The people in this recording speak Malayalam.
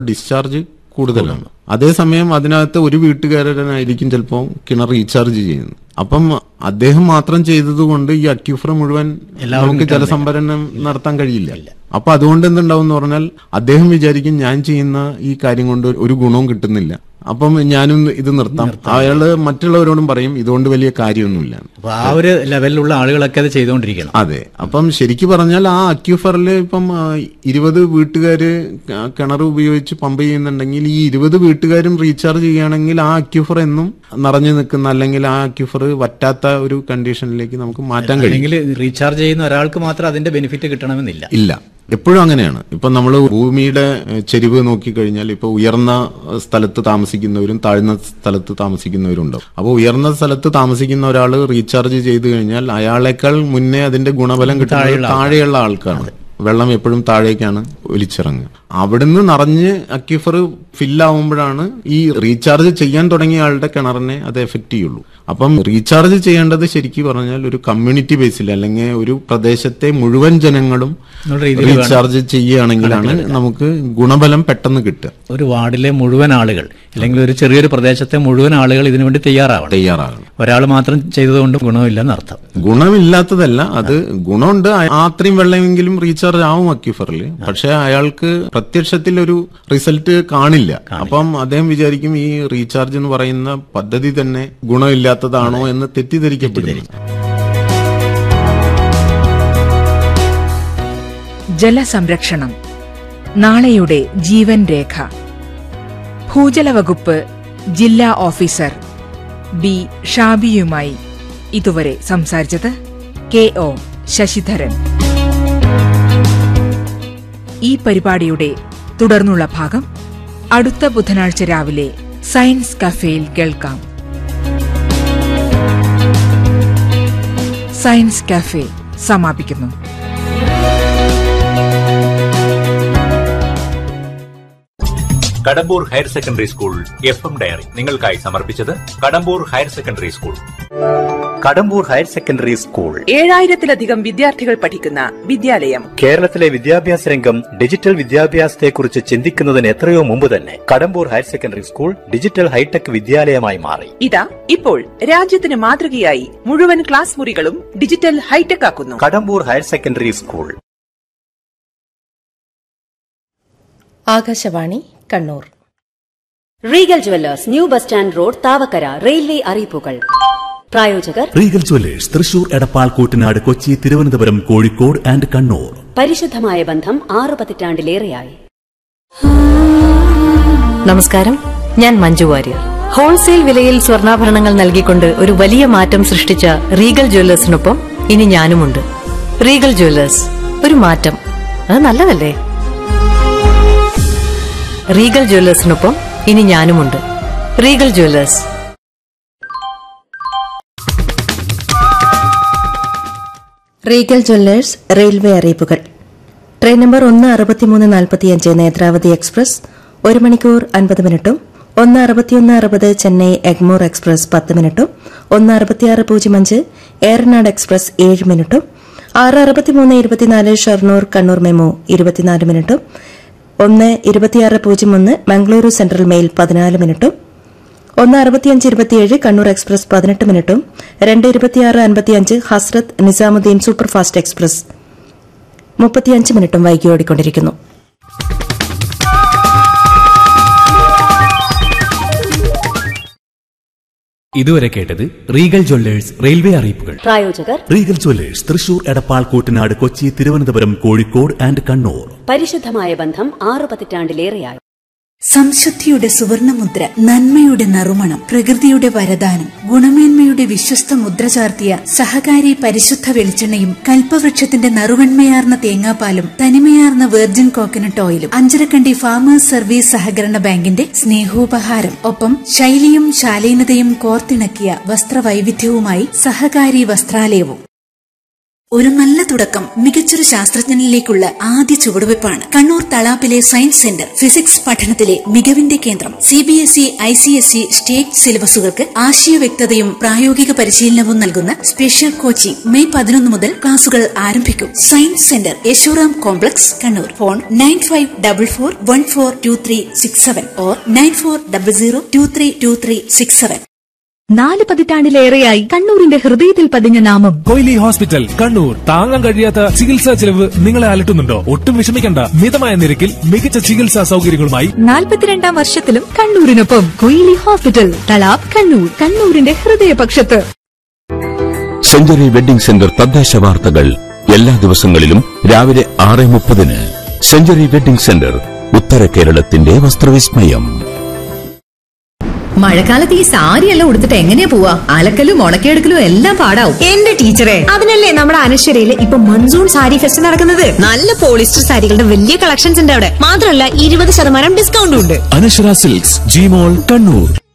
ഡിസ്ചാർജ് കൂടുതലാണ് അതേസമയം അതിനകത്ത് ഒരു വീട്ടുകാരനായിരിക്കും ചിലപ്പോൾ കിണർ റീചാർജ് ചെയ്യുന്നത് അപ്പം അദ്ദേഹം മാത്രം ചെയ്തതുകൊണ്ട് ഈ അക്യൂഫർ മുഴുവൻ നമുക്ക് ജലസംഭരണം നടത്താൻ കഴിയില്ല അപ്പൊ അതുകൊണ്ട് എന്തുണ്ടാവും എന്ന് പറഞ്ഞാൽ അദ്ദേഹം വിചാരിക്കും ഞാൻ ചെയ്യുന്ന ഈ കാര്യം കൊണ്ട് ഒരു ഗുണവും കിട്ടുന്നില്ല അപ്പം ഞാനും ഇത് നിർത്താം അയാള് മറ്റുള്ളവരോടും പറയും ഇതുകൊണ്ട് വലിയ കാര്യമൊന്നുമില്ല അപ്പൊ ആ ഒരു ലെവലിലുള്ള ആളുകളൊക്കെ അത് ചെയ്തുകൊണ്ടിരിക്കണം അതെ അപ്പം ശരിക്കു പറഞ്ഞാൽ ആ അക്യൂഫറിൽ ഇപ്പം ആ, ഇരുപത് വീട്ടുകാര് ക- കിണർ ഉപയോഗിച്ച് പമ്പ് ചെയ്യുന്നുണ്ടെങ്കിൽ ഈ ഇരുപത് വീട്ടുകാരും റീചാർജ് ചെയ്യുകയാണെങ്കിൽ ആ അക്യൂഫർ എന്നും നിറഞ്ഞു നിൽക്കുന്ന അല്ലെങ്കിൽ ആ അക്യൂഫർ വറ്റാത്ത ഒരു കണ്ടീഷനിലേക്ക് നമുക്ക് മാറ്റാൻ കഴിയും അല്ലെങ്കിൽ റീചാർജ് ചെയ്യുന്ന ഒരാൾക്ക് മാത്രം അതിന്റെ ബെനിഫിറ്റ് കിട്ടണമെന്നില്ല ഇല്ല എപ്പോഴും അങ്ങനെയാണ് ഇപ്പൊ നമ്മൾ ഭൂമിയുടെ ഏഹ്, ചെരിവ് നോക്കിക്കഴിഞ്ഞാൽ ഇപ്പൊ ഉയർന്ന ഏഹ്, സ്ഥലത്ത് താമസിക്കുന്നവരും താഴ്ന്ന സ്ഥലത്ത് താമസിക്കുന്നവരും ഉണ്ടാവും അപ്പോൾ ഉയർന്ന സ്ഥലത്ത് താമസിക്കുന്ന ഒരാൾ റീചാർജ് ചെയ്തു കഴിഞ്ഞാൽ അയാളെക്കാൾ മുന്നേ അതിന്റെ ഗുണഫലം കിട്ടുന്നത് താഴെയുള്ള ആൾക്കാണ് വെള്ളം എപ്പോഴും താഴേക്കാണ് ഒലിച്ചിറങ്ങുക അവിടുന്ന് നിറഞ്ഞ് അക്യൂഫർ ഫില്ലാവുമ്പോഴാണ് ഈ റീചാർജ് ചെയ്യാൻ തുടങ്ങിയ ആളുടെ കിണറിനെ അത് എഫക്ട് ചെയ്യുള്ളൂ അപ്പം റീചാർജ് ചെയ്യേണ്ടത് ശരിക്കും പറഞ്ഞാൽ ഒരു കമ്മ്യൂണിറ്റി ബേസിൽ അല്ലെങ്കിൽ ഒരു പ്രദേശത്തെ മുഴുവൻ ജനങ്ങളും എന്നുള്ള രീതിയിൽ റീചാർജ് ചെയ്യുകയാണെങ്കിലാണ് നമുക്ക് ഗുണഫലം പെട്ടെന്ന് കിട്ടുക ഒരു വാർഡിലെ മുഴുവൻ ആളുകൾ അല്ലെങ്കിൽ ഒരു ചെറിയൊരു പ്രദേശത്തെ മുഴുവൻ ആളുകൾ ഇതിനു വേണ്ടി തയ്യാറാവണം തയ്യാറാകണം ഒരാൾ മാത്രം ചെയ്തതുകൊണ്ട് ഗുണമില്ലെന്ന് അർത്ഥം ഗുണമില്ലാത്തതല്ല അത് ഗുണമുണ്ട് ആ അത്രയും വെള്ളമെങ്കിലും റീചാർജ് ആവും അക്യൂഫറിൽ പക്ഷെ അയാൾക്ക് പ്രത്യക്ഷത്തിൽ ഒരു റിസൾട്ട് കാണില്ല അപ്പം അദ്ദേഹം വിചാരിക്കും ഈ റീചാർജ് എന്ന് പറയുന്ന പദ്ധതി തന്നെ ഗുണമില്ലാത്തതാണോ എന്ന് തെറ്റിദ്ധരിക്കപ്പെടുന്നു ജലസംരക്ഷണം നാളെയുടെ ജീവൻ രേഖ ഭൂജല വകുപ്പ് ജില്ലാ ഓഫീസർ ബി ഷാബിയുമായി ഇതുവരെ സംസാരിച്ചത് കെ ഒ ശശിധരൻ ഈ പരിപാടിയുടെ തുടർന്നുള്ള ഭാഗം അടുത്ത ബുധനാഴ്ച രാവിലെ സയൻസ് കഫേയിൽ കേൾക്കാം സയൻസ് കഫേ സമാപിക്കുന്നു Kadambur higher secondary school F M diary നിങ്ങൾക്കായി സമർപ്പിച്ചത് Kadambur higher secondary school Kadambur higher secondary school ഏഴായിരത്തിലധികം വിദ്യാർത്ഥികൾ പഠിക്കുന്ന വിദ്യാലയം കേരളത്തിലെ വിദ്യാഭ്യാസ രംഗം ഡിജിറ്റൽ വിദ്യാഭ്യാസത്തെക്കുറിച്ച് ചിന്തിക്കുന്നതിന് എത്രയോ മുമ്പ് തന്നെ Kadambur higher secondary school digital hi tech വിദ്യാലയമായി മാറി ഇതാ ഇപ്പോൾ രാജ്യത്തിന് മാതൃകയായി മുഴുവൻ ക്ലാസ് മുറികളും ഡിജിറ്റൽ ഹൈടെക് ആക്കുന്നു Kadambur higher secondary school Akashvani Kannur Regal Jewellers new bus stand road Thavakkara railway അറിയിപ്പുകൾ പ്രായോജകർ Regal Jewellers Thrissur Edappal Kuttanad Kochi Thiruvananthapuram Kozhikode and Kannur പരിശുദ്ധമായ ബന്ധം ആറു പതിറ്റാണ്ടിലേറെയായി നമസ്കാരം ഞാൻ മഞ്ജു വാര്യർ ഹോൾസെയിൽ വിലയിൽ സ്വർണ്ണാഭരണങ്ങൾ നൽകിക്കൊണ്ട് ഒരു വലിയ മാറ്റം സൃഷ്ടിച്ച റീഗൽ ജ്വല്ലേഴ്സിനൊപ്പം ഇനി ഞാനുമുണ്ട് റീഗൽ ജ്വല്ലേഴ്സ് ഒരു മാറ്റം അത് നല്ലതല്ലേ റീഗൽ ജ്വല്ലേഴ്സിനൊപ്പം ഇനി ഞാനുമുണ്ട് Regal Jewellers Regal Jewellers railway അറിയിപ്പുകൾ ട്രെയിൻ നമ്പർ ഒന്ന് അറുപത്തിമൂന്ന് നാൽപ്പത്തിയഞ്ച് നേത്രാവതി എക്സ്പ്രസ് ഒരു മണിക്കൂർ അൻപത് മിനിറ്റും ഒന്ന് അറുപത്തിയൊന്ന് അറുപത് ചെന്നൈ എഗ്മോർ എക്സ്പ്രസ് പത്ത് മിനിറ്റും ഒന്ന് അറുപത്തിയാറ് പൂജ്യം അഞ്ച് ഏറനാട് എക്സ്പ്രസ് ഏഴ് മിനിറ്റും ആറ് അറുപത്തിമൂന്ന് ഇരുപത്തിനാല് ഷൊർണൂർ കണ്ണൂർ മെമു ഇരുപത്തിനാല് മിനിറ്റും ഒന്ന് ഇരുപത്തിയാറ് പൂജ്യം ഒന്ന് മംഗളൂരു സെൻട്രൽ മെയിൽ പതിനാല് മിനിറ്റും ഒന്ന് അറുപത്തിയഞ്ച് ഇരുപത്തിയേഴ് കണ്ണൂർ എക്സ്പ്രസ് പതിനെട്ട് മിനിറ്റും രണ്ട് ഇരുപത്തിയാറ് അൻപത്തിയഞ്ച് ഹസ്രത്ത് നിസാമുദ്ദീൻ സൂപ്പർഫാസ്റ്റ് എക്സ്പ്രസ് മുപ്പത്തിയഞ്ച് മിനിറ്റും വൈകി ഓടിക്കൊണ്ടിരിക്കുന്നു ഇതുവരെ കേട്ടത് റീഗൽ ജ്വല്ലേഴ്സ് റെയിൽവേ അറിയിപ്പുകൾ പ്രായോജകർ Regal Jewellers Thrissur Edappal Kuttanad Kochi Thiruvananthapuram Kozhikode and Kannur പരിശുദ്ധമായ ബന്ധം ആറു പതിറ്റാണ്ടിലേറെയായി സംശുദ്ധിയുടെ സുവർണമുദ്ര നന്മയുടെ നറുമണം പ്രകൃതിയുടെ വരദാനം ഗുണമേന്മയുടെ വിശ്വസ്ത മുദ്ര ചാർത്തിയ സഹകാരി പരിശുദ്ധ വെളിച്ചെണ്ണയും കൽപ്പവൃക്ഷത്തിന്റെ നറുവെണ്മയാർന്ന തേങ്ങാപ്പാലും തനിമയാർന്ന വെർജിൻ കോക്കനട്ട് ഓയിലും അഞ്ചരക്കണ്ടി ഫാമേഴ്സ് സർവീസ് സഹകരണ ബാങ്കിന്റെ സ്നേഹോപഹാരം ഒപ്പം ശൈലിയും ശാലീനതയും കോർത്തിണക്കിയ വസ്ത്രവൈവിധ്യവുമായി സഹകാരി വസ്ത്രാലയവും ഒരു നല്ല തുടക്കം മികച്ചൊരു ശാസ്ത്രജ്ഞനിലേക്കുള്ള ആദ്യ ചുവടുവയ്പ്പാണ് കണ്ണൂർ തളാപ്പിലെ സയൻസ് സെന്റർ ഫിസിക്സ് പഠനത്തിലെ മികവിന്റെ കേന്ദ്രം C B S E I C S E state സിലബസുകൾക്ക് ആശയ വ്യക്തതയും പ്രായോഗിക പരിശീലനവും നൽകുന്ന സ്പെഷ്യൽ കോച്ചിംഗ് മെയ് പതിനൊന്ന് മുതൽ ക്ലാസുകൾ ആരംഭിക്കും science centre Yashoram complex Kannur phone nine five double four one four two three six seven or nine four double zero two three two three six seven നാല് പതിറ്റാണ്ടിലേറെയായി കണ്ണൂരിന്റെ ഹൃദയത്തിൽ പതിഞ്ഞ നാമം കൊയിലി ഹോസ്പിറ്റൽ കണ്ണൂർ താങ്ങാൻ കഴിയാത്ത ചികിത്സാ ചെലവ് നിങ്ങളെ അലട്ടുന്നുണ്ടോ ഒട്ടും വിഷമിക്കണ്ട മിതമായ നിരക്കിൽ മികച്ച ചികിത്സാ സൗകര്യങ്ങളുമായി നാൽപ്പത്തിരണ്ടാം വർഷത്തിലും കണ്ണൂരിനൊപ്പം കൊയിലി ഹോസ്പിറ്റൽ തലാബ് കണ്ണൂർ കണ്ണൂരിന്റെ ഹൃദയപക്ഷത്ത് സെഞ്ചുറി വെഡിംഗ് സെന്റർ തദ്ദേശ വാർത്തകൾ എല്ലാ ദിവസങ്ങളിലും രാവിലെ ആറ് മുപ്പതിന് സെഞ്ചുറി വെഡിംഗ് സെന്റർ ഉത്തര കേരളത്തിന്റെ വസ്ത്രവിസ്മയം മഴക്കാലത്ത് ഈ സാരിയെല്ലാം ഉടുത്തിട്ട് എങ്ങനെയാ പോവാ അലക്കലും ഉണക്കിയെടുക്കലും എല്ലാം പാടാവും എന്റെ ടീച്ചറെ അതിനല്ലേ നമ്മുടെ അനശ്വരയില് ഇപ്പൊ മൺസൂൺ സാരി ഫെസ്റ്റ് നടക്കുന്നത് നല്ല പോളിസ്റ്റർ സാരികളുടെ വലിയ കളക്ഷൻസ് ഉണ്ട് അവിടെ മാത്രമല്ല ഇരുപത് ശതമാനം ഡിസ്കൗണ്ടും ഉണ്ട് അനശ്വര സിൽക്സ് ജിമോൾ കണ്ണൂർ